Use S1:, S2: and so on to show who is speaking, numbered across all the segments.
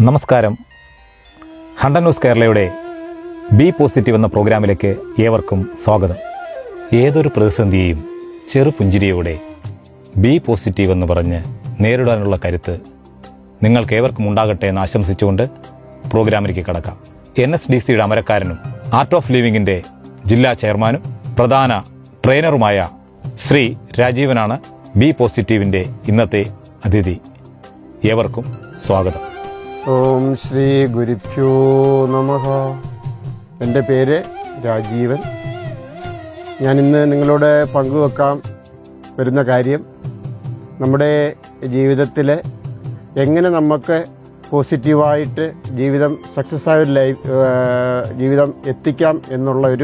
S1: നമസ്കാരം ഹണ്ടൻ ന്യൂസ് കേരളയുടെ ബി പോസിറ്റീവ് എന്ന പ്രോഗ്രാമിലേക്ക് ഏവർക്കും സ്വാഗതം ഏതൊരു പ്രതിസന്ധിയെയും ചെറുപുഞ്ചിരിയോടെ ബി പോസിറ്റീവ് എന്ന് പറഞ്ഞ് നേരിടാനുള്ള കരുത്ത് നിങ്ങൾക്ക് ഏവർക്കും ഉണ്ടാകട്ടെ എന്ന് ആശംസിച്ചുകൊണ്ട് പ്രോഗ്രാമിലേക്ക് കടക്കാം എൻ എസ് ഡി സിയുടെ അമരക്കാരനും ആർട്ട് ഓഫ് ലിവിങ്ങിൻ്റെ ജില്ലാ ചെയർമാനും പ്രധാന ട്രെയിനറുമായ ശ്രീ രാജീവനാണ് ബി പോസിറ്റീവിൻ്റെ ഇന്നത്തെ അതിഥി ഏവർക്കും സ്വാഗതം
S2: ഓം ശ്രീ ഗുരുഭ്യോ നമ എൻ്റെ പേര് രാജീവൻ ഞാൻ ഇന്ന് നിങ്ങളോട് പങ്കുവെക്കാൻ വരുന്ന കാര്യം നമ്മുടെ ജീവിതത്തിൽ എങ്ങനെ നമുക്ക് പോസിറ്റീവായിട്ട് ജീവിതം സക്സസ് ആയ ഒരു ലൈഫ് ജീവിതം എത്തിക്കാം എന്നുള്ള ഒരു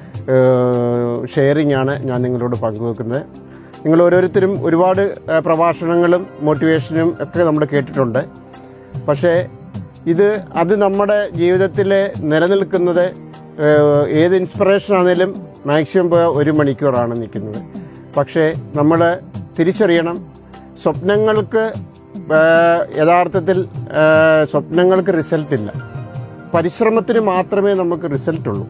S2: ഷെയറിംഗ് ആണ് ഞാൻ നിങ്ങളോട് പങ്കുവെക്കുന്നത് നിങ്ങൾ ഓരോരുത്തരും ഒരുപാട് ആ, പ്രഭാഷണങ്ങളും മോട്ടിവേഷനും ഒക്കെ നമ്മൾ കേട്ടിട്ടുണ്ട് പക്ഷേ ഇത് അത് നമ്മുടെ ജീവിതത്തിൽ നിലനിൽക്കുന്നത് ഏഹ്, ഏത് ഇൻസ്പിറേഷൻ ആണെങ്കിലും മാക്സിമം പോയ ഒരു മണിക്കൂറാണ് നിൽക്കുന്നത് പക്ഷേ നമ്മൾ തിരിച്ചറിയണം സ്വപ്നങ്ങൾക്ക് ഏഹ്, യഥാർത്ഥത്തിൽ ഏഹ്, സ്വപ്നങ്ങൾക്ക് റിസൾട്ട് ഇല്ല പരിശ്രമത്തിന് മാത്രമേ നമുക്ക് റിസൾട്ട് ഉള്ളൂ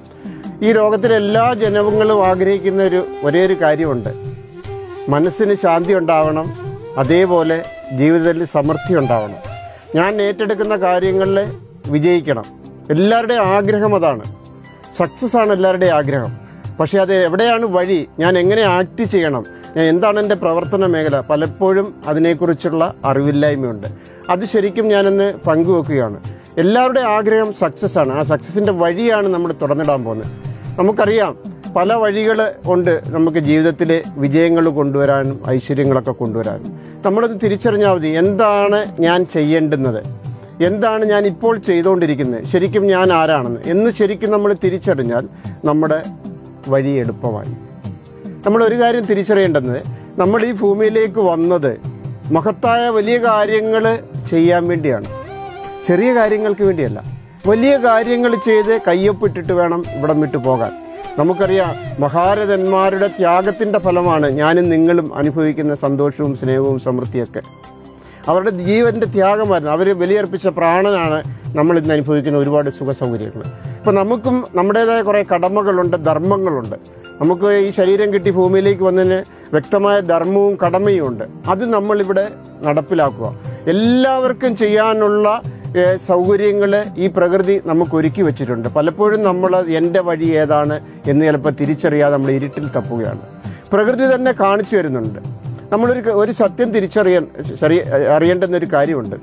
S2: ഈ ലോകത്തിലെ എല്ലാ ജനങ്ങളും ആഗ്രഹിക്കുന്ന ഒരു ഒരേ ഒരു കാര്യമുണ്ട് മനസ്സിന് ശാന്തി ഉണ്ടാവണം അതേപോലെ ജീവിതത്തിൽ സമൃദ്ധി ഉണ്ടാവണം ഞാൻ ഏറ്റെടുക്കുന്ന കാര്യങ്ങളിൽ വിജയിക്കണം എല്ലാവരുടെയും ആഗ്രഹം അതാണ് സക്സസ് ആണ് എല്ലാവരുടെയും ആഗ്രഹം പക്ഷേ അത് എവിടെയാണ് വഴി ഞാൻ എങ്ങനെ ആക്ട് ചെയ്യണം ഞാൻ എന്താണ് എൻ്റെ പ്രവർത്തന മേഖല പലപ്പോഴും അതിനെക്കുറിച്ചുള്ള അറിവില്ലായ്മയുണ്ട് അത് ശരിക്കും ഞാനൊന്ന് പങ്കുവെക്കുകയാണ് എല്ലാവരുടെയും ആഗ്രഹം സക്സസ് ആണ് ആ സക്സസിൻ്റെ വഴിയാണ് നമ്മൾ തുറന്നിടാൻ പോകുന്നത് നമുക്കറിയാം പല വഴികൾ ഉണ്ട് നമുക്ക് ജീവിതത്തിൽ വിജയങ്ങൾ കൊണ്ടുവരാനും ഐശ്വര്യങ്ങളൊക്കെ കൊണ്ടുവരാനും നമ്മളത് തിരിച്ചറിഞ്ഞാൽ മതി എന്താണ് ഞാൻ ചെയ്യേണ്ടുന്നത് എന്താണ് ഞാൻ ഇപ്പോൾ ചെയ്തുകൊണ്ടിരിക്കുന്നത് ശരിക്കും ഞാൻ ആരാണെന്ന് എന്ന് ശരിക്കും നമ്മൾ തിരിച്ചറിഞ്ഞാൽ നമ്മുടെ വഴി എളുപ്പമായി നമ്മൾ ഒരു കാര്യം തിരിച്ചറിയേണ്ടത് നമ്മൾ ഈ ഭൂമിയിലേക്ക് വന്നത് മഹത്തായ വലിയ കാര്യങ്ങൾ ചെയ്യാൻ വേണ്ടിയാണ് ചെറിയ കാര്യങ്ങൾക്ക് വേണ്ടിയല്ല വലിയ കാര്യങ്ങൾ ചെയ്ത് കയ്യൊപ്പിട്ടിട്ട് വേണം ഇവിടം വിട്ടു പോകാൻ നമുക്കറിയാം മഹാരഥന്മാരുടെ ത്യാഗത്തിൻ്റെ ഫലമാണ് ഞാനും നിങ്ങളും അനുഭവിക്കുന്ന സന്തോഷവും സ്നേഹവും സമൃദ്ധിയൊക്കെ അവരുടെ ജീവന്റെ ത്യാഗമായിരുന്നു അവർ ബലിയർപ്പിച്ച പ്രാണനാണ് നമ്മൾ ഇന്ന് അനുഭവിക്കുന്ന ഒരുപാട് സുഖ സൗകര്യങ്ങൾ ഇപ്പം നമുക്കും നമ്മുടേതായ കുറേ കടമകളുണ്ട് ധർമ്മങ്ങളുണ്ട് നമുക്ക് ഈ ശരീരം കിട്ടി ഭൂമിയിലേക്ക് വന്നതിന് വ്യക്തമായ ധർമ്മവും കടമയും ഉണ്ട് അത് നമ്മളിവിടെ നടപ്പിലാക്കുക എല്ലാവർക്കും ചെയ്യാനുള്ള സൗകര്യങ്ങൾ ഈ പ്രകൃതി നമുക്ക് ഒരുക്കി വെച്ചിട്ടുണ്ട് പലപ്പോഴും നമ്മൾ എൻ്റെ വഴി ഏതാണ് എന്ന് ചിലപ്പോൾ തിരിച്ചറിയാതെ നമ്മൾ ഇരുട്ടിൽ തപ്പുകയാണ് പ്രകൃതി തന്നെ കാണിച്ചു തരുന്നുണ്ട് നമ്മളൊരു ക- ഒരു സത്യം തിരിച്ചറിയാൻ ശരി- അറിയേണ്ടുന്ന ഒരു കാര്യമുണ്ട്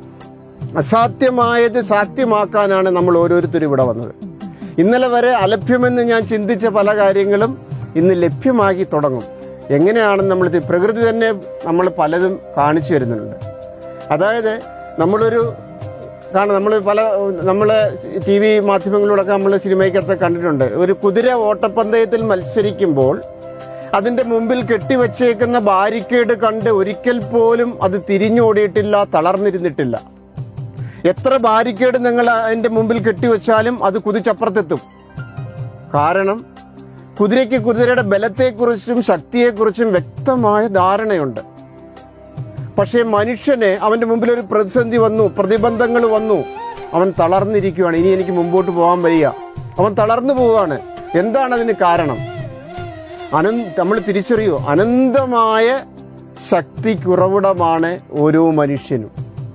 S2: അസാധ്യമായത് സാധ്യമാക്കാനാണ് നമ്മൾ ഓരോരുത്തരും ഇവിടെ വന്നത് ഇന്നലെ വരെ അലഭ്യമെന്ന് ഞാൻ ചിന്തിച്ച പല കാര്യങ്ങളും ഇന്ന് ലഭ്യമാക്കി തുടങ്ങും എങ്ങനെയാണെന്ന് നമ്മൾ തി- പ്രകൃതി തന്നെ നമ്മൾ പലതും കാണിച്ചു തരുന്നുണ്ട് അതായത് നമ്മളൊരു കാരണം നമ്മൾ പല നമ്മൾ ടി വി മാധ്യമങ്ങളിലൂടെയൊക്കെ നമ്മൾ സിനിമയ്ക്കകത്ത് കണ്ടിട്ടുണ്ട് ഒരു കുതിര ഓട്ടപ്പന്തയത്തിൽ മത്സരിക്കുമ്പോൾ അതിന്റെ മുമ്പിൽ കെട്ടിവച്ചേക്കുന്ന ബാരിക്കേഡ് കണ്ട് ഒരിക്കൽ പോലും അത് തിരിഞ്ഞോടിയിട്ടില്ല തളർന്നിരുന്നിട്ടില്ല എത്ര ബാരിക്കേഡ് നിങ്ങൾ അതിന്റെ മുമ്പിൽ കെട്ടിവെച്ചാലും അത് കുതിച്ചപ്പുറത്തെത്തും കാരണം കുതിരയ്ക്ക് കുതിരയുടെ ബലത്തെക്കുറിച്ചും ശക്തിയെക്കുറിച്ചും വ്യക്തമായ ധാരണയുണ്ട് പക്ഷേ മനുഷ്യന് അവന്റെ മുമ്പിൽ ഒരു പ്രതിസന്ധി വന്നു പ്രതിബന്ധങ്ങൾ വന്നു അവൻ തളർന്നിരിക്കുകയാണ് ഇനി എനിക്ക് മുമ്പോട്ട് പോകാൻ വയ്യ അവൻ തളർന്നു പോവുകയാണ് എന്താണ് അതിന് കാരണം അനന്ത നമ്മൾ തിരിച്ചറിയൂ അനന്തമായ ശക്തിക്കുറവിടമാണ് ഓരോ മനുഷ്യനും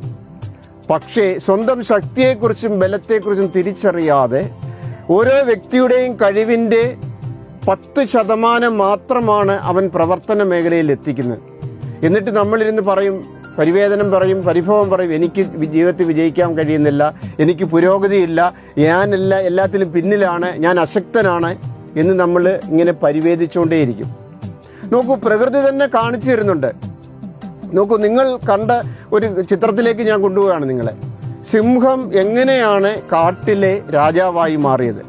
S2: പക്ഷേ സ്വന്തം ശക്തിയെക്കുറിച്ചും ബലത്തെക്കുറിച്ചും തിരിച്ചറിയാതെ ഓരോ വ്യക്തിയുടെയും കഴിവിൻ്റെ പത്ത് ശതമാനം മാത്രമാണ് അവൻ പ്രവർത്തന മേഖലയിൽ എത്തിക്കുന്നത് എന്നിട്ട് നമ്മളിരുന്ന് പറയും പരിവേദനം പറയും പരിഭവം പറയും എനിക്ക് വി- ജീവിതത്തിൽ വിജയിക്കാൻ കഴിയുന്നില്ല എനിക്ക് പുരോഗതിയില്ല ഞാനെല്ലാ എല്ലാത്തിലും പിന്നിലാണ് ഞാൻ അശക്തനാണ് എന്ന് നമ്മൾ ഇങ്ങനെ പരിവേദിച്ചുകൊണ്ടേയിരിക്കും നോക്കൂ പ്രകൃതി തന്നെ കാണിച്ചു തരുന്നുണ്ട് നോക്കൂ നിങ്ങൾ കണ്ട ഒരു ചിത്രത്തിലേക്ക് ഞാൻ കൊണ്ടുപോവുകയാണ് നിങ്ങളെ സിംഹം എങ്ങനെയാണ് കാട്ടിലെ രാജാവായി മാറിയത്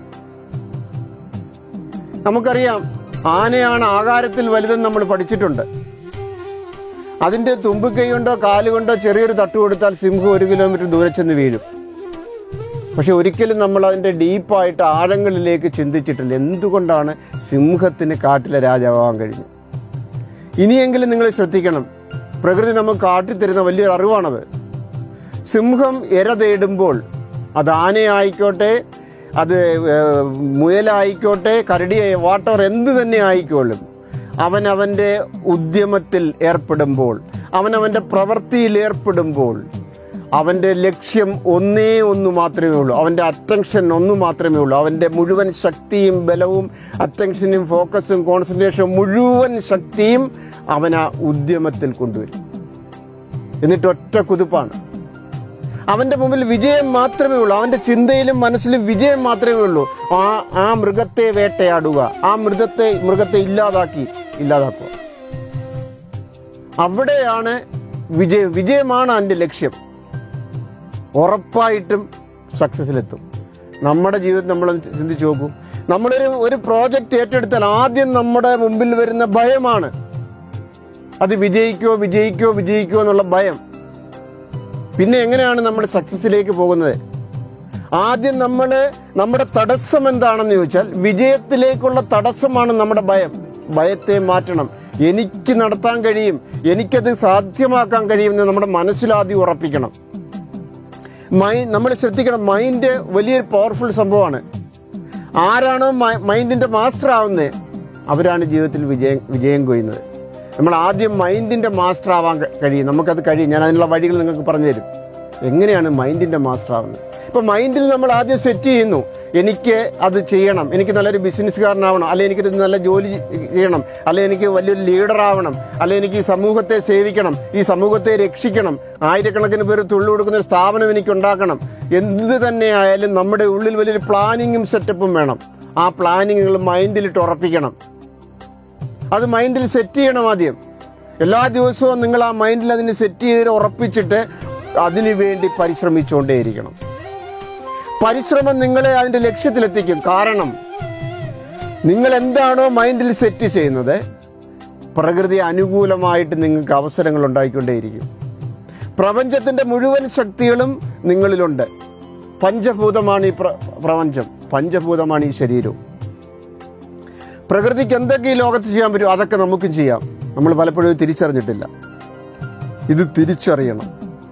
S2: നമുക്കറിയാം ആനയാണ് ആകാരത്തിൽ വലുതെന്ന് നമ്മൾ പഠിച്ചിട്ടുണ്ട് അതിന്റെ തുമ്പിക്കൈ കൊണ്ടോ കാലുകൊണ്ടോ ചെറിയൊരു തട്ട് കൊടുത്താൽ സിംഹം ഒരു കിലോമീറ്റർ ദൂരെ ചെന്ന് വീഴും പക്ഷെ ഒരിക്കലും നമ്മൾ അതിന്റെ ഡീപ്പായിട്ട് ആഴങ്ങളിലേക്ക് ചിന്തിച്ചിട്ടില്ല എന്തുകൊണ്ടാണ് സിംഹത്തിന് കാട്ടിലെ രാജാവാൻ കഴിഞ്ഞു ഇനിയെങ്കിലും നിങ്ങൾ ശ്രദ്ധിക്കണം പ്രകൃതി നമുക്ക് കാട്ടിത്തരുന്ന വലിയൊരു അറിവാണത് സിംഹം ഇര തേടുമ്പോൾ അത് ആനയായിക്കോട്ടെ അത് ഏഹ്, മുയലായിക്കോട്ടെ കരടി വാട്ടർ എന്ത് തന്നെ ആയിക്കോളും അവൻ അവൻ്റെ ഉദ്യമത്തിൽ ഏർപ്പെടുമ്പോൾ അവൻ അവൻ്റെ പ്രവൃത്തിയിൽ ഏർപ്പെടുമ്പോൾ അവൻ്റെ ലക്ഷ്യം ഒന്നേ ഒന്ന് മാത്രമേ ഉള്ളൂ അവൻ്റെ അറ്റൻഷൻ ഒന്ന് മാത്രമേ ഉള്ളൂ അവൻ്റെ മുഴുവൻ ശക്തിയും ബലവും അറ്റൻഷനും ഫോക്കസും കോൺസെൻട്രേഷനും മുഴുവൻ ശക്തിയും അവൻ ആ ഉദ്യമത്തിൽ കൊണ്ടുവരും എന്നിട്ട് ഒറ്റ കുതിപ്പാണ് അവന്റെ മുമ്പിൽ വിജയം മാത്രമേ ഉള്ളൂ അവന്റെ ചിന്തയിലും മനസ്സിലും വിജയം മാത്രമേ ഉള്ളൂ ആ ആ മൃഗത്തെ വേട്ടയാടുക ആ മൃഗത്തെ മൃഗത്തെ ഇല്ലാതാക്കി ഇല്ലാതാക്കുക അവിടെയാണ് വിജയം വിജയമാണ് അതിന്റെ ലക്ഷ്യം ഉറപ്പായിട്ടും സക്സസിലെത്തും നമ്മുടെ ജീവിതം നമ്മൾ ചിന്തിച്ചു നോക്കൂ നമ്മളൊരു ഒരു പ്രോജക്റ്റ് ഏറ്റെടുത്താൽ ആദ്യം നമ്മുടെ മുമ്പിൽ വരുന്ന ഭയമാണ് അത് വിജയിക്കോ വിജയിക്കോ വിജയിക്കോ എന്നുള്ള ഭയം പിന്നെ എങ്ങനെയാണ് നമ്മൾ സക്സസിലേക്ക് പോകുന്നത് ആദ്യം നമ്മൾ നമ്മുടെ തടസ്സം എന്താണെന്ന് ചോദിച്ചാൽ വിജയത്തിലേക്കുള്ള തടസ്സമാണ് നമ്മുടെ ഭയം ഭയത്തെ മാറ്റണം എനിക്ക് നടത്താൻ കഴിയും എനിക്കത് സാധ്യമാക്കാൻ കഴിയുമെന്ന് നമ്മുടെ മനസ്സിലാദ്യം ഉറപ്പിക്കണം മൈ നമ്മൾ ശ്രദ്ധിക്കണം മൈൻഡ് വലിയൊരു പവർഫുൾ സംഭവമാണ് ആരാണോ മൈ- മൈൻഡിന്റെ മാസ്റ്റർ ആവുന്നത് അവരാണ് ജീവിതത്തിൽ വിജയം വിജയം കൊയ്യുന്നത് നമ്മൾ ആദ്യം മൈൻഡിന്റെ മാസ്റ്റർ ആവാൻ ക- കഴിയും നമുക്കത് കഴിയും ഞാൻ അതിനുള്ള വഴികൾ നിങ്ങൾക്ക് പറഞ്ഞു തരും എങ്ങനെയാണ് മൈൻഡിന്റെ മാസ്റ്റർ ആവുന്നത് ഇപ്പൊ മൈൻഡിൽ നമ്മൾ ആദ്യം സെറ്റ് ചെയ്യുന്നു എനിക്ക് അത് ചെയ്യണം എനിക്ക് നല്ലൊരു ബിസിനസ്സുകാരനാവണം അല്ലെ എനിക്കൊരു നല്ല ജോലി ചെയ്യണം അല്ലെ എനിക്ക് വലിയൊരു ലീഡർ ആവണം അല്ലെ എനിക്ക് ഈ സമൂഹത്തെ സേവിക്കണം ഈ സമൂഹത്തെ രക്ഷിക്കണം ആയിരക്കണക്കിന് പേര് തൊഴിൽ കൊടുക്കുന്ന ഒരു സ്ഥാപനം എനിക്ക് ഉണ്ടാക്കണം എന്ത് തന്നെ ആയാലും നമ്മുടെ ഉള്ളിൽ വലിയൊരു പ്ലാനിങ്ങും സെറ്റപ്പും വേണം ആ പ്ലാനിങ്ങുകൾ മൈൻഡിലിട്ട് ഉറപ്പിക്കണം അത് മൈൻഡിൽ സെറ്റ് ചെയ്യണം ആദ്യം എല്ലാ ദിവസവും നിങ്ങൾ ആ മൈൻഡിൽ അതിന് സെറ്റ് ചെയ്ത് ഉറപ്പിച്ചിട്ട് അതിനു വേണ്ടി പരിശ്രമിച്ചുകൊണ്ടേയിരിക്കണം പരിശ്രമം നിങ്ങളെ അതിന്റെ ലക്ഷ്യത്തിലെത്തിക്കും കാരണം നിങ്ങൾ എന്താണോ മൈൻഡിൽ സെറ്റ് ചെയ്യുന്നത് പ്രകൃതി അനുകൂലമായിട്ട് നിങ്ങൾക്ക് അവസരങ്ങൾ ഉണ്ടായിക്കൊണ്ടേയിരിക്കും പ്രപഞ്ചത്തിന്റെ മുഴുവൻ ശക്തികളും നിങ്ങളിലുണ്ട് പഞ്ചഭൂതമാണ് ഈ പ്ര- പ്രപഞ്ചം പഞ്ചഭൂതമാണ് ഈ ശരീരവും പ്രകൃതിക്ക് എന്തൊക്കെ ഈ ലോകത്ത് ചെയ്യാൻ പറ്റും അതൊക്കെ നമുക്കും ചെയ്യാം നമ്മൾ പലപ്പോഴും ഇത് തിരിച്ചറിഞ്ഞിട്ടില്ല ഇത് തിരിച്ചറിയണം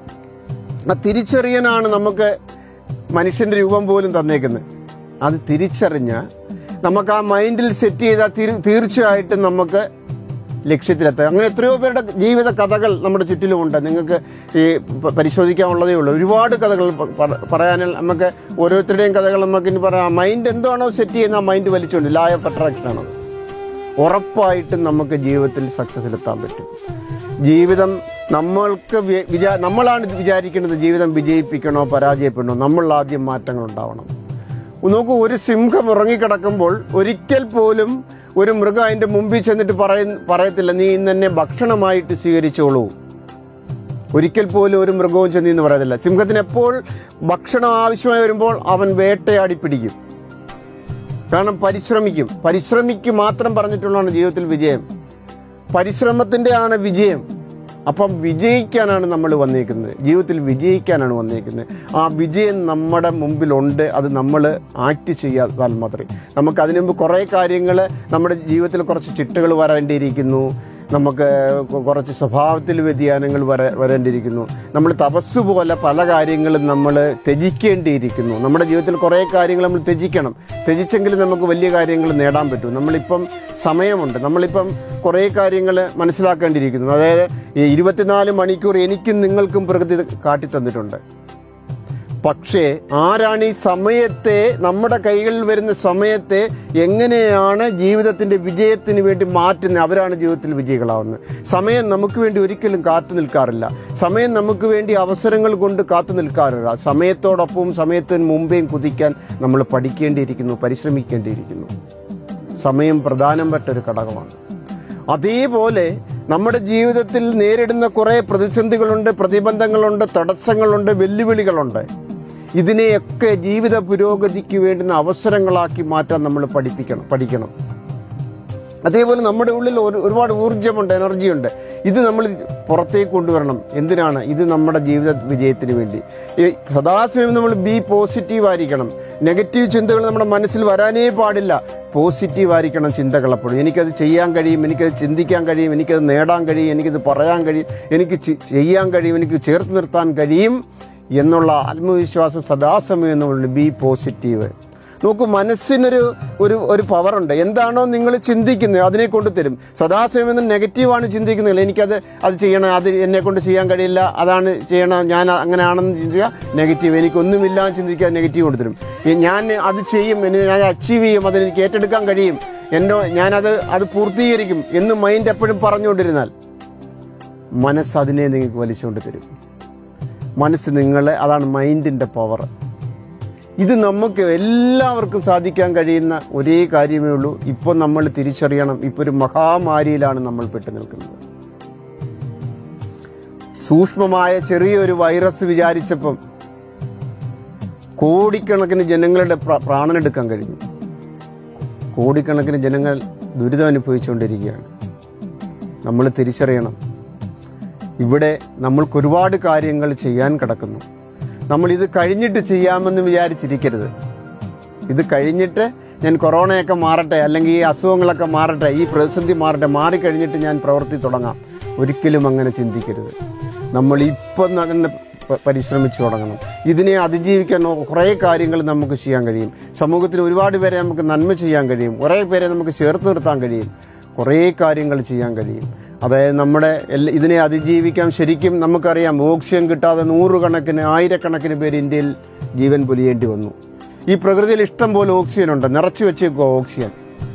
S2: ആ തിരിച്ചറിയാനാണ് നമുക്ക് മനുഷ്യന്റെ രൂപം പോലും തന്നേക്കുന്നത് അത് തിരിച്ചറിഞ്ഞ നമുക്ക് ആ മൈൻഡിൽ സെറ്റ് ചെയ്താൽ തീർ- തീർച്ചയായിട്ടും നമുക്ക് ലക്ഷ്യത്തിലെത്താം അങ്ങനെ എത്രയോ പേരുടെ ജീവിത കഥകൾ നമ്മുടെ ചുറ്റിലുമുണ്ട് നിങ്ങൾക്ക് ഈ പ- പരിശോധിക്കാനുള്ളതേ ഉള്ളൂ ഒരുപാട് കഥകൾ പ- പ- പറയാനിൽ നമുക്ക് ഓരോരുത്തരുടെയും കഥകൾ നമുക്ക് ഇനി പറയാം മൈൻഡ് എന്താണോ സെറ്റ് ചെയ്യുന്ന ആ മൈൻഡ് വലിച്ചുകൊണ്ട് ലാ ഓഫ് അട്രാക്ഷൻ ആണ് ഉറപ്പായിട്ടും നമുക്ക് ജീവിതത്തിൽ സക്സസ്സിലെത്താൻ പറ്റും ജീവിതം നമ്മൾക്ക് വി- വിചാ നമ്മളാണ് ഇത് വിചാരിക്കുന്നത് ജീവിതം വിജയിപ്പിക്കണോ പരാജയപ്പെടണോ നമ്മൾ ആദ്യം മാറ്റങ്ങൾ ഉണ്ടാവണം നോക്കൂ ഒരു സിംഹം ഉറങ്ങിക്കിടക്കുമ്പോൾ ഒരിക്കൽ പോലും ഒരു മൃഗം അതിന്റെ മുമ്പിൽ ചെന്നിട്ട് പറയ പറയത്തില്ല നീ ഇന്ന് എന്നെ ഭക്ഷണമായിട്ട് സ്വീകരിച്ചോളൂ ഒരിക്കൽ പോലും ഒരു മൃഗവും ചെന്ന് എന്ന് പറയത്തില്ല സിംഹത്തിന് എപ്പോൾ ഭക്ഷണം ആവശ്യമായി വരുമ്പോൾ അവൻ വേട്ടയാടി പിടിക്കും കാരണം പരിശ്രമിക്കും പരിശ്രമിക്ക് മാത്രം പറഞ്ഞിട്ടുള്ളതാണ് ജീവിതത്തിൽ വിജയം പരിശ്രമത്തിന്റെ ആണ് വിജയം അപ്പം വിജയിക്കാനാണ് നമ്മൾ വന്നേക്കുന്നത് ജീവിതത്തിൽ വിജയിക്കാനാണ് വന്നേക്കുന്നത് ആ വിജയം നമ്മുടെ മുമ്പിലുണ്ട് അത് നമ്മൾ ആക്ട് ചെയ്യാതാൽ മാത്രമേ നമുക്ക് അതിനു മുമ്പ് കുറേ കാര്യങ്ങൾ നമ്മുടെ ജീവിതത്തിൽ കുറച്ച് ചിട്ടകൾ വരേണ്ടിയിരിക്കുന്നു നമുക്ക് കൊ- കുറച്ച് സ്വഭാവത്തിൽ വ്യതിയാനങ്ങൾ വര വരേണ്ടിയിരിക്കുന്നു നമ്മൾ തപസ് പോലെ പല കാര്യങ്ങളും നമ്മൾ ത്യജിക്കേണ്ടിയിരിക്കുന്നു നമ്മുടെ ജീവിതത്തിൽ കുറേ കാര്യങ്ങൾ നമ്മൾ ത്യജിക്കണം ത്യജിച്ചെങ്കിൽ നമുക്ക് വലിയ കാര്യങ്ങൾ നേടാൻ പറ്റും നമ്മളിപ്പം സമയമുണ്ട് നമ്മളിപ്പം കുറേ കാര്യങ്ങൾ മനസ്സിലാക്കേണ്ടിയിരിക്കുന്നു അതായത് ഈ ഇരുപത്തിനാല് മണിക്കൂർ എനിക്കും നിങ്ങൾക്കും പ്രകൃതി കാട്ടിത്തന്നിട്ടുണ്ട് പക്ഷേ ആരാണ് ഈ സമയത്തെ നമ്മുടെ കൈകളിൽ വരുന്ന സമയത്തെ എങ്ങനെയാണ് ജീവിതത്തിന്റെ വിജയത്തിന് വേണ്ടി മാറ്റുന്നത് അവരാണ് ജീവിതത്തിൽ വിജയികളാവുന്നത് സമയം നമുക്ക് വേണ്ടി ഒരിക്കലും കാത്തു നിൽക്കാറില്ല സമയം നമുക്ക് വേണ്ടി അവസരങ്ങൾ കൊണ്ട് കാത്തു നിൽക്കാറില്ല സമയത്തോടൊപ്പം സമയത്തിന് മുമ്പേയും കുതിക്കാൻ നമ്മൾ പഠിക്കേണ്ടിയിരിക്കുന്നു പരിശ്രമിക്കേണ്ടിയിരിക്കുന്നു സമയം പ്രധാനപ്പെട്ട ഒരു ഘടകമാണ് അതേപോലെ നമ്മുടെ ജീവിതത്തിൽ നേരിടുന്ന കുറേ പ്രതിസന്ധികളുണ്ട് പ്രതിബന്ധങ്ങളുണ്ട് തടസ്സങ്ങളുണ്ട് വെല്ലുവിളികളുണ്ട് ഇതിനെയൊക്കെ ജീവിത പുരോഗതിക്ക് വേണ്ടുന്ന അവസരങ്ങളാക്കി മാറ്റാൻ നമ്മൾ പഠിപ്പിക്കണം പഠിക്കണം അതേപോലെ നമ്മുടെ ഉള്ളിൽ ഒരു ഒരുപാട് ഊർജ്ജമുണ്ട് എനർജിയുണ്ട് ഇത് നമ്മൾ പുറത്തേക്ക് കൊണ്ടുവരണം എന്തിനാണ് ഇത് നമ്മുടെ ജീവിത വിജയത്തിന് വേണ്ടി ഈ സദാസമയം നമ്മൾ ബി പോസിറ്റീവ് ആയിരിക്കണം നെഗറ്റീവ് ചിന്തകൾ നമ്മുടെ മനസ്സിൽ വരാനേ പാടില്ല പോസിറ്റീവ് ആയിരിക്കണം ചിന്തകൾ അപ്പോഴും എനിക്കത് ചെയ്യാൻ കഴിയും എനിക്കത് ചിന്തിക്കാൻ കഴിയും എനിക്കത് നേടാൻ കഴിയും എനിക്കത് പറയാൻ കഴിയും എനിക്ക് ചെ- ചെയ്യാൻ കഴിയും എനിക്ക് ചേർത്ത് നിർത്താൻ കഴിയും എന്നുള്ള ആത്മവിശ്വാസം സദാസമയം നമ്മൾ ബി പോസിറ്റീവ് നോക്കൂ മനസ്സിനൊരു ഒരു ഒരു പവറുണ്ട് എന്താണോ നിങ്ങൾ ചിന്തിക്കുന്നത് അതിനെ കൊണ്ട് തരും സദാസമയം നെഗറ്റീവാണ് ചിന്തിക്കുന്നത് എനിക്കത് അത് ചെയ്യണം അത് എന്നെ കൊണ്ട് ചെയ്യാൻ കഴിയില്ല അതാണ് ചെയ്യണം ഞാൻ അങ്ങനെയാണെന്ന് ചിന്തിക്കുക നെഗറ്റീവ് എനിക്കൊന്നുമില്ല എന്ന് ചിന്തിക്കുക നെഗറ്റീവ് കൊണ്ട് തരും ഈ ഞാൻ അത് ചെയ്യും എന്നെ ഞാൻ അച്ചീവ് ചെയ്യും അതെനിക്ക് ഏറ്റെടുക്കാൻ കഴിയും എന്നോ ഞാനത് അത് പൂർത്തീകരിക്കും എന്ന് മൈൻഡ് എപ്പോഴും പറഞ്ഞുകൊണ്ടിരുന്നാൽ മനസ്സ് അതിനെ നിങ്ങൾക്ക് വലിച്ചുകൊണ്ട് തരും മനസ്സ് നിങ്ങളെ അതാണ് മൈൻഡിൻ്റെ പവർ ഇത് നമുക്ക് എല്ലാവർക്കും സാധിക്കാൻ കഴിയുന്ന ഒരേ കാര്യമേ ഉള്ളൂ ഇപ്പോൾ നമ്മൾ തിരിച്ചറിയണം ഇപ്പോൾ ഒരു മഹാമാരിയിലാണ് നമ്മൾ പെട്ടു നിൽക്കുന്നത് സൂക്ഷ്മമായ ചെറിയൊരു വൈറസ് വിചാരിച്ചപ്പം കോടിക്കണക്കിന് ജനങ്ങളുടെ പ്ര- പ്രാണനെടുക്കാൻ കഴിഞ്ഞു കോടിക്കണക്കിന് ജനങ്ങൾ ദുരിതം അനുഭവിച്ചുകൊണ്ടിരിക്കുകയാണ് നമ്മൾ തിരിച്ചറിയണം ഇവിടെ നമ്മൾക്ക് ഒരുപാട് കാര്യങ്ങൾ ചെയ്യാൻ കിടക്കുന്നു നമ്മൾ ഇത് കഴിഞ്ഞിട്ട് ചെയ്യാമെന്ന് വിചാരിച്ചിരിക്കരുത് ഇത് കഴിഞ്ഞിട്ട് ഞാൻ കൊറോണയൊക്കെ മാറട്ടെ അല്ലെങ്കിൽ ഈ അസുഖങ്ങളൊക്കെ മാറട്ടെ ഈ പ്രതിസന്ധി മാറട്ടെ മാറിക്കഴിഞ്ഞിട്ട് ഞാൻ പ്രവൃത്തി തുടങ്ങാം ഒരിക്കലും അങ്ങനെ ചിന്തിക്കരുത് നമ്മൾ ഇപ്പം തന്നെ പ- പരിശ്രമിച്ചു തുടങ്ങണം ഇതിനെ അതിജീവിക്കാൻ കുറേ കാര്യങ്ങൾ നമുക്ക് ചെയ്യാൻ കഴിയും സമൂഹത്തിൽ ഒരുപാട് പേരെ നമുക്ക് നന്മ ചെയ്യാൻ കഴിയും കുറേ പേരെ നമുക്ക് ചേർത്ത് നിർത്താൻ കഴിയും കുറേ കാര്യങ്ങൾ ചെയ്യാൻ കഴിയും അതായത് നമ്മുടെ എല്ലാ- ഇതിനെ അതിജീവിക്കാൻ ശരിക്കും നമുക്കറിയാം ഓക്സിജൻ കിട്ടാതെ നൂറുകണക്കിന് ആയിരക്കണക്കിന് പേര് ഇന്ത്യയിൽ ജീവൻ പൊലിയേണ്ടി വന്നു ഈ പ്രകൃതിയിൽ ഇഷ്ടം പോലെ ഓക്സിജൻ ഉണ്ട് നിറച്ചു വെച്ചേക്കുക ഓക്സിജൻ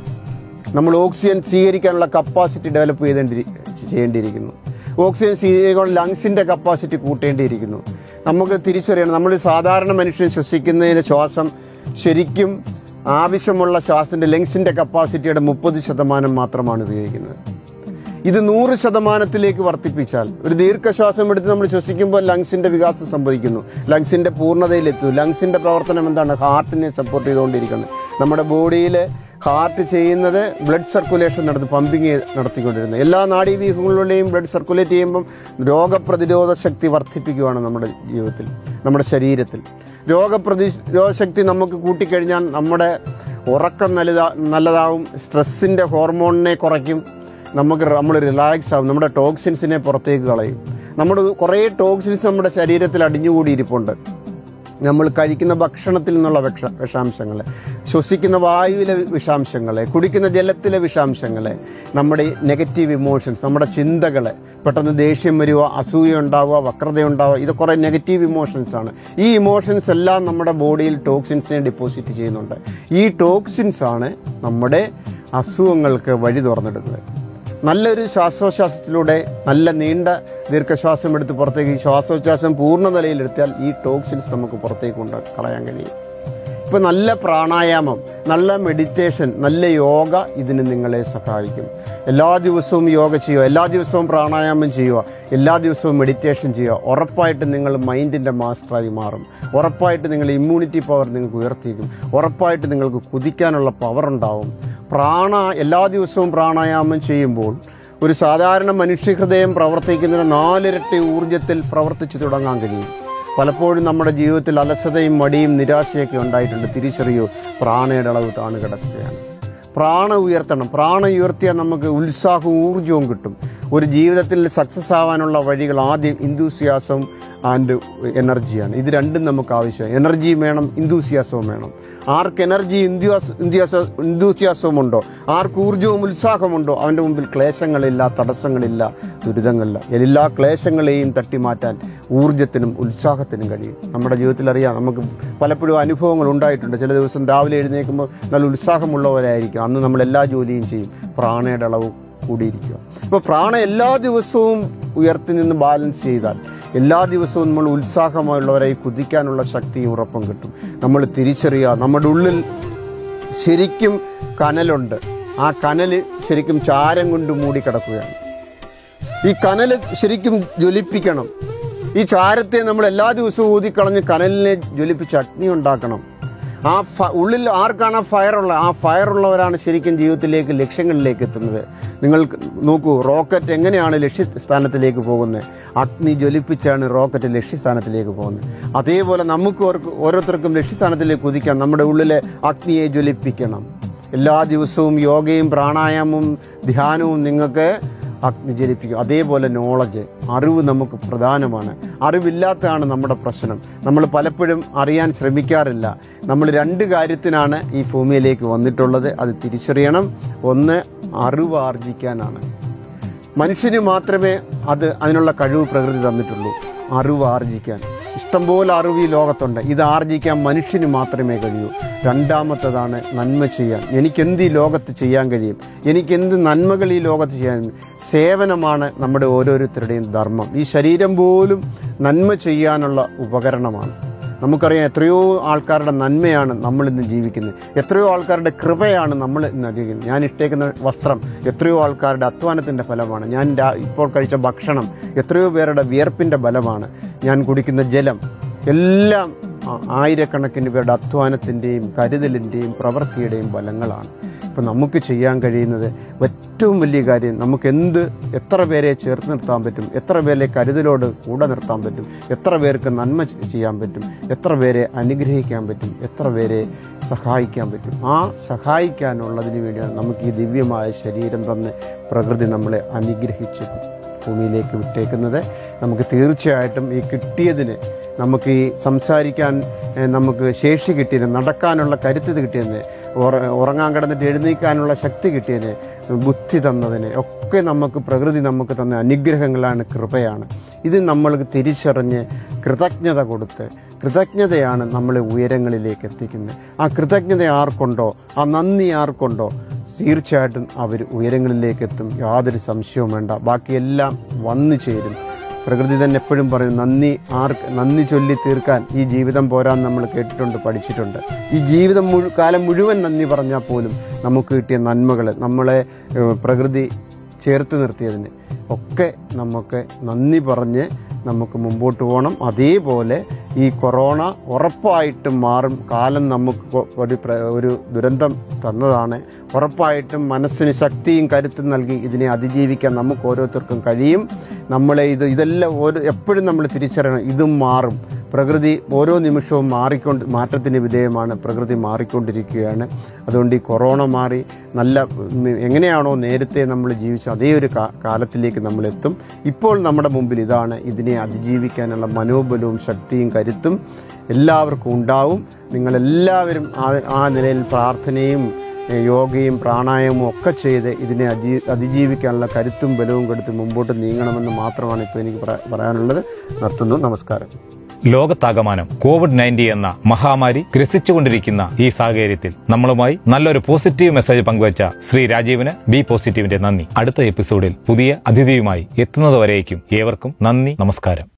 S2: നമ്മൾ ഓക്സിജൻ സ്വീകരിക്കാനുള്ള കപ്പാസിറ്റി ഡെവലപ്പ് ചെയ്തേണ്ടി ചെയ്യേണ്ടിയിരിക്കുന്നു ഓക്സിജൻ സ്വീകരിക്കാൻ ലങ്സിൻ്റെ കപ്പാസിറ്റി കൂട്ടേണ്ടിയിരിക്കുന്നു നമുക്ക് തിരിച്ചറിയണം നമ്മൾ സാധാരണ മനുഷ്യൻ ശ്വസിക്കുന്നതിന് ശ്വാസം ശരിക്കും ആവശ്യമുള്ള ശ്വാസത്തിൻ്റെ ലങ്സിൻ്റെ കപ്പാസിറ്റിയുടെ മുപ്പത് ശതമാനം മാത്രമാണ് ഉപയോഗിക്കുന്നത് ഇത് നൂറ് ശതമാനത്തിലേക്ക് വർദ്ധിപ്പിച്ചാൽ ഒരു ദീർഘശ്വാസം എടുത്ത് നമ്മൾ ശ്വസിക്കുമ്പോൾ ലങ്സിന്റെ വികാസം സംഭവിക്കുന്നു ലങ്സിന്റെ പൂർണ്ണതയിലെത്തും ലങ്സിന്റെ പ്രവർത്തനം എന്താണ് ഹാർട്ടിനെ സപ്പോർട്ട് ചെയ്തുകൊണ്ടിരിക്കുന്നത് നമ്മുടെ ബോഡിയിൽ ഹാർട്ട് ചെയ്യുന്നത് ബ്ലഡ് സർക്കുലേഷൻ നടത്തി പമ്പിങ് നടത്തിക്കൊണ്ടിരുന്നത് എല്ലാ നാഡീവ്യൂഹങ്ങളിലൂടെയും ബ്ലഡ് സർക്കുലേറ്റ് ചെയ്യുമ്പം രോഗപ്രതിരോധ ശക്തി വർദ്ധിപ്പിക്കുകയാണ് നമ്മുടെ ജീവിതത്തിൽ നമ്മുടെ ശരീരത്തിൽ രോഗപ്രതിരോധ ശക്തി നമുക്ക് കൂട്ടിക്കഴിഞ്ഞാൽ നമ്മുടെ ഉറക്കം നല്ലതാ നല്ലതാവും സ്ട്രെസ്സിൻ്റെ ഹോർമോണിനെ കുറയ്ക്കും നമുക്ക് നമ്മൾ റിലാക്സ് ആവും നമ്മുടെ ടോക്സിൻസിനെ പുറത്തേക്ക് കളയും നമ്മുടെ കുറേ ടോക്സിൻസ് നമ്മുടെ ശരീരത്തിൽ അടിഞ്ഞുകൂടി ഇരിപ്പുണ്ട് നമ്മൾ കഴിക്കുന്ന ഭക്ഷണത്തിൽ നിന്നുള്ള വിഷ വിഷാംശങ്ങൾ ശ്വസിക്കുന്ന വായുവിലെ വിഷാംശങ്ങളെ കുടിക്കുന്ന ജലത്തിലെ വിഷാംശങ്ങളെ നമ്മുടെ നെഗറ്റീവ് ഇമോഷൻസ് നമ്മുടെ ചിന്തകളെ പെട്ടെന്ന് ദേഷ്യം വരിക അസൂയ ഉണ്ടാവുക വക്രത ഉണ്ടാവുക ഇത് കുറേ നെഗറ്റീവ് ഇമോഷൻസ് ആണ് ഈ ഇമോഷൻസ് എല്ലാം നമ്മുടെ ബോഡിയിൽ ടോക്സിൻസിനെ ഡെപ്പോസിറ്റ് ചെയ്യുന്നുണ്ട് ഈ ടോക്സിൻസ് ആണ് നമ്മുടെ അസുഖങ്ങൾക്ക് വഴി തുറന്നിടുന്നത് നല്ലൊരു ശ്വാസോച്ഛ്വാസത്തിലൂടെ നല്ല നീണ്ട ദീർഘശ്വാസം എടുത്ത് പുറത്തേക്ക് ഈ ശ്വാസോച്ഛ്വാസം പൂർണ്ണ നിലയിലെടുത്താൽ ഈ ടോക്സിൻസ് നമുക്ക് പുറത്തേക്ക് കൊണ്ട് കളയാൻ കഴിയും ഇപ്പം നല്ല പ്രാണായാമം നല്ല മെഡിറ്റേഷൻ നല്ല യോഗ ഇതിന് നിങ്ങളെ സഹായിക്കും എല്ലാ ദിവസവും യോഗ ചെയ്യുക എല്ലാ ദിവസവും പ്രാണായാമം ചെയ്യുക എല്ലാ ദിവസവും മെഡിറ്റേഷൻ ചെയ്യുക ഉറപ്പായിട്ടും നിങ്ങൾ മൈൻഡിൻ്റെ മാസ്റ്ററായി മാറും ഉറപ്പായിട്ട് നിങ്ങൾ ഇമ്മ്യൂണിറ്റി പവർ നിങ്ങൾക്ക് ഉയർത്തിക്കും ഉറപ്പായിട്ട് നിങ്ങൾക്ക് കുതിക്കാനുള്ള പവർ ഉണ്ടാവും പ്രാണ എല്ലാ ദിവസവും പ്രാണായാമം ചെയ്യുമ്പോൾ ഒരു സാധാരണ മനുഷ്യഹൃദയം പ്രവർത്തിക്കുന്നതിന് നാലിരട്ടി ഊർജത്തിൽ പ്രവർത്തിച്ചു തുടങ്ങാൻ കഴിയും പലപ്പോഴും നമ്മുടെ ജീവിതത്തിൽ അലസതയും മടിയും നിരാശയൊക്കെ ഉണ്ടായിട്ടുണ്ട് തിരിച്ചറിയൂ പ്രാണയുടെ അളവ് താണ് കിടക്കുകയാണ് പ്രാണ ഉയർത്തണം പ്രാണ ഉയർത്തിയാൽ നമുക്ക് ഉത്സാഹവും ഊർജവും കിട്ടും ഒരു ജീവിതത്തിൽ സക്സസ് ആവാനുള്ള വഴികൾ ആദ്യം ഇന്തൂസിയാസവും ആൻഡ് എനർജിയാണ് ഇത് രണ്ടും നമുക്ക് ആവശ്യമാണ് എനർജിയും വേണം ഇന്തൂസിയാസവും വേണം ആർക്ക് എനർജി ഇന്ത്യാസ് ഇന്ത്യാസ ഇന്തൂസിയാസവും ഉണ്ടോ ആർക്ക് ഊർജവും ഉത്സാഹമുണ്ടോ അവൻ്റെ മുമ്പിൽ ക്ലേശങ്ങളില്ല തടസ്സങ്ങളില്ല ദുരിതങ്ങളില്ല എല്ലാ ക്ലേശങ്ങളെയും തട്ടിമാറ്റാൻ ഊർജത്തിനും ഉത്സാഹത്തിനും കഴിയും നമ്മുടെ ജീവിതത്തിൽ അറിയാം നമുക്ക് പലപ്പോഴും അനുഭവങ്ങൾ ഉണ്ടായിട്ടുണ്ട് ചില ദിവസം രാവിലെ എഴുന്നേൽക്കുമ്പോൾ നല്ല ഉത്സാഹമുള്ളവരായിരിക്കും അന്ന് നമ്മൾ എല്ലാ ജോലിയും ചെയ്യും പ്രാണയുടെ അളവ് കൂടിയിരിക്കുക ഇപ്പോൾ പ്രാണ എല്ലാ ദിവസവും ഉയർത്തി നിന്ന് ബാലൻസ് ചെയ്താൽ എല്ലാ ദിവസവും നമ്മൾ ഉത്സാഹമുള്ളവരായി കുതിക്കാനുള്ള ശക്തിയും ഉറപ്പും കിട്ടും നമ്മൾ തിരിച്ചറിയുക നമ്മുടെ ഉള്ളിൽ ശരിക്കും കനലുണ്ട് ആ കനല് ശരിക്കും ചാരം കൊണ്ട് മൂടിക്കിടക്കുകയാണ് ഈ കനൽ ശരിക്കും ജ്വലിപ്പിക്കണം ഈ ചാരത്തെ നമ്മൾ എല്ലാ ദിവസവും ഊതിക്കളഞ്ഞ് കനലിനെ ജ്വലിപ്പിച്ച് അഗ്നി ഉണ്ടാക്കണം ആ ഫ ഉള്ളിൽ ആർക്കാണ് ആ ഫയറുള്ള ആ ഫയറുള്ളവരാണ് ശരിക്കും ജീവിതത്തിലേക്ക് ലക്ഷ്യങ്ങളിലേക്ക് എത്തുന്നത് നിങ്ങൾ നോക്കൂ റോക്കറ്റ് എങ്ങനെയാണ് ലക്ഷ്യസ്ഥാനത്തിലേക്ക് പോകുന്നത് അഗ്നി ജ്വലിപ്പിച്ചാണ് റോക്കറ്റ് ലക്ഷ്യസ്ഥാനത്തിലേക്ക് പോകുന്നത് അതേപോലെ നമുക്ക് ഓർക്ക് ഓരോരുത്തർക്കും ലക്ഷ്യസ്ഥാനത്തിലേക്ക് കുതിക്കാൻ നമ്മുടെ ഉള്ളിലെ അഗ്നിയെ ജ്വലിപ്പിക്കണം എല്ലാ ദിവസവും യോഗയും പ്രാണായാമവും ധ്യാനവും നിങ്ങൾക്ക് അഗ്നി ജ്വലിപ്പിക്കും അതേപോലെ നോളജ് അറിവ് നമുക്ക് പ്രധാനമാണ് അറിവില്ലാത്തതാണ് നമ്മുടെ പ്രശ്നം നമ്മൾ പലപ്പോഴും അറിയാൻ ശ്രമിക്കാറില്ല നമ്മൾ രണ്ട് കാര്യത്തിനാണ് ഈ ഭൂമിയിലേക്ക് വന്നിട്ടുള്ളത് അത് തിരിച്ചറിയണം ഒന്ന് അറിവ് ആർജിക്കാനാണ് മനുഷ്യന് മാത്രമേ അത് അതിനുള്ള കഴിവ് പ്രകൃതി തന്നിട്ടുള്ളൂ അറിവ് ആർജിക്കാൻ ഇഷ്ടംപോലെ അറിവ് ഈ ലോകത്തുണ്ട് ഇത് ആർജിക്കാൻ മനുഷ്യന് മാത്രമേ കഴിയൂ രണ്ടാമത്തതാണ് നന്മ ചെയ്യാൻ എനിക്കെന്ത് ഈ ലോകത്ത് ചെയ്യാൻ കഴിയും എനിക്കെന്ത് നന്മകൾ ഈ ലോകത്ത് ചെയ്യാൻ കഴിയും? സേവനമാണ് നമ്മുടെ ഓരോരുത്തരുടെയും ധർമ്മം ഈ ശരീരം പോലും നന്മ ചെയ്യാനുള്ള ഉപകരണമാണ് നമുക്കറിയാം എത്രയോ ആൾക്കാരുടെ നന്മയാണ് നമ്മൾ ഇന്ന് ജീവിക്കുന്നത് എത്രയോ ആൾക്കാരുടെ കൃപയാണ് നമ്മൾ ഇന്ന് ജീവിക്കുന്നത് ഞാൻ ഇട്ടേക്കുന്ന വസ്ത്രം എത്രയോ ആൾക്കാരുടെ അധ്വാനത്തിൻ്റെ ഫലമാണ് ഞാൻ രാ- ഇപ്പോൾ കഴിച്ച ഭക്ഷണം എത്രയോ പേരുടെ വിയർപ്പിൻ്റെ ബലമാണ് ഞാൻ കുടിക്കുന്ന ജലം എല്ലാം ആ- ആയിരക്കണക്കിന് പേരുടെ അധ്വാനത്തിൻ്റെയും കരുതലിൻ്റെയും പ്രവൃത്തിയുടെയും ഫലങ്ങളാണ് ഇപ്പം നമുക്ക് ചെയ്യാൻ കഴിയുന്നത് ഏറ്റവും വലിയ കാര്യം നമുക്ക് എന്ത് എത്ര പേരെ ചേർത്ത് നിർത്താൻ പറ്റും എത്ര പേരെ കരുതലോട് കൂടെ നിർത്താൻ പറ്റും എത്ര പേർക്ക് നന്മ ചെ- ചെയ്യാൻ പറ്റും എത്ര പേരെ അനുഗ്രഹിക്കാൻ പറ്റും എത്ര പേരെ സഹായിക്കാൻ പറ്റും ആ സഹായിക്കാനുള്ളതിന് വേണ്ടിയാണ് നമുക്ക് ഈ ദിവ്യമായ ശരീരം തന്ന് പ്രകൃതി നമ്മളെ അനുഗ്രഹിച്ച് ഭൂമിയിലേക്ക് വിട്ടേക്കുന്നത് നമുക്ക് തീർച്ചയായിട്ടും ഈ കിട്ടിയതിന് നമുക്ക് ഈ സംസാരിക്കാൻ ഏഹ്, നമുക്ക് ശേഷി കിട്ടിയതിന് നടക്കാനുള്ള കരുത്ത് കിട്ടിയതിന് ഉറ- ഉറങ്ങാൻ കിടന്നിട്ട് എഴുന്നേൽക്കാനുള്ള ശക്തി കിട്ടിയതിന് ബുദ്ധി തന്നതിന് ഒക്കെ നമുക്ക് പ്രകൃതി നമുക്ക് തന്ന അനുഗ്രഹങ്ങളാണ് കൃപയാണ് ഇത് നമ്മൾ തിരിച്ചറിഞ്ഞ് കൃതജ്ഞത കൊടുത്ത് കൃതജ്ഞതയാണ് നമ്മളെ ഉയരങ്ങളിലേക്ക് എത്തിക്കുന്നത് ആ കൃതജ്ഞത ആർക്കുണ്ടോ ആ നന്ദി ആർക്കുണ്ടോ തീർച്ചയായിട്ടും അവർ ഉയരങ്ങളിലേക്ക് എത്തും യാതൊരു സംശയവും വേണ്ട ബാക്കിയെല്ലാം വന്നു ചേരും പ്രകൃതി തന്നെ എപ്പോഴും പറയും നന്ദി ആർക്ക് നന്ദി ചൊല്ലി തീർക്കാൻ ഈ ജീവിതം പോരാൻ നമ്മൾ കേട്ടിട്ടുണ്ട് പഠിച്ചിട്ടുണ്ട് ഈ ജീവിതം മുഴു കാലം മുഴുവൻ നന്ദി പറഞ്ഞാൽ പോലും നമുക്ക് കിട്ടിയ നന്മകൾ നമ്മളെ ഏഹ്, പ്രകൃതി ചേർത്ത് നിർത്തിയതിന് ഒക്കെ നമുക്ക് നന്ദി പറഞ്ഞ് നമുക്ക് മുമ്പോട്ട് പോകണം അതേപോലെ ഈ കൊറോണ ഉറപ്പായിട്ടും മാറും കാലം നമുക്ക് കൊ- ഒരു പ്ര- ഒരു ദുരന്തം തന്നതാണ് ഉറപ്പായിട്ടും മനസ്സിന് ശക്തിയും കരുത്തും നൽകി ഇതിനെ അതിജീവിക്കാൻ നമുക്ക് ഓരോരുത്തർക്കും കഴിയും നമ്മളെ ഇത് ഇതെല്ലാം ഓരോ എപ്പോഴും നമ്മൾ തിരിച്ചറിയണം ഇതും മാറും പ്രകൃതി ഓരോ നിമിഷവും മാറിക്കൊണ്ട് മാറ്റത്തിന് വിധേയമാണ് പ്രകൃതി മാറിക്കൊണ്ടിരിക്കുകയാണ് അതുകൊണ്ട് ഈ കൊറോണ മാറി നല്ല ഉം, എങ്ങനെയാണോ നേരത്തെ നമ്മൾ ജീവിച്ച അതേ ഒരു കാ- കാലത്തിലേക്ക് നമ്മൾ എത്തും ഇപ്പോൾ നമ്മുടെ മുമ്പിൽ ഇതാണ് ഇതിനെ അതിജീവിക്കാനുള്ള മനോബലവും ശക്തിയും കരുത്തും എല്ലാവർക്കും ഉണ്ടാവും നിങ്ങളെല്ലാവരും ആ ആ നിലയിൽ പ്രാർത്ഥനയും ഏഹ്, യോഗയും പ്രാണായാമവും ഒക്കെ ചെയ്ത് ഇതിനെ അജീ അതിജീവിക്കാനുള്ള കരുത്തും ബലവും കൊടുത്ത് മുമ്പോട്ട് നീങ്ങണമെന്ന് മാത്രമാണ് ഇപ്പോൾ എനിക്ക് പറ- പറയാനുള്ളത് നിർത്തുന്നു നമസ്കാരം
S1: ലോകത്താകമാനം കോവിഡ് നയൻറ്റീൻ എന്ന മഹാമാരി ഗ്രസിച്ചുകൊണ്ടിരിക്കുന്ന ഈ സാഹചര്യത്തിൽ നമ്മളുമായി നല്ലൊരു പോസിറ്റീവ് മെസ്സേജ് പങ്കുവച്ച ശ്രീ രാജീവിന് ബി പോസിറ്റീവിന്റെ നന്ദി അടുത്ത എപ്പിസോഡിൽ പുതിയ അതിഥിയുമായി എത്തുന്നതുവരേക്കും ഏവർക്കും നന്ദി നമസ്കാരം